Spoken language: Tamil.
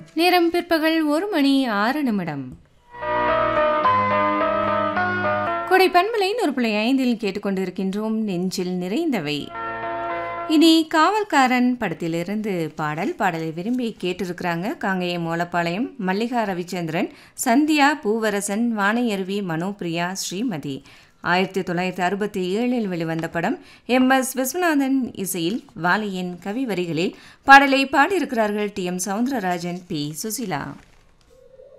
நேரம் பிற்பகல் ஒரு மணி ஆறு நிமிடம் கொடை பண்பலை ஒரு புள்ளி ஐந்தில் கேட்டுக்கொண்டிருக்கின்றோம் நெஞ்சில் நிறைந்தவை இனி காவல்காரன் படத்திலிருந்து பாடல் பாடலை விரும்பி கேட்டிருக்கிறாங்க காங்கேயம் மோலப்பாளையம் மல்லிகா ரவிச்சந்திரன் சந்தியா பூவரசன் வானையருவி மனோபிரியா ஸ்ரீமதி ஆயிரத்தி தொள்ளாயிரத்தி அறுபத்தி ஏழில் வெளிவந்த படம் எம் எஸ் விஸ்வநாதன் இசையில் வாலியின் கவி வரிகளில் பாடலை பாடியிருக்கிறார்கள் T M Soundararajan P Susheela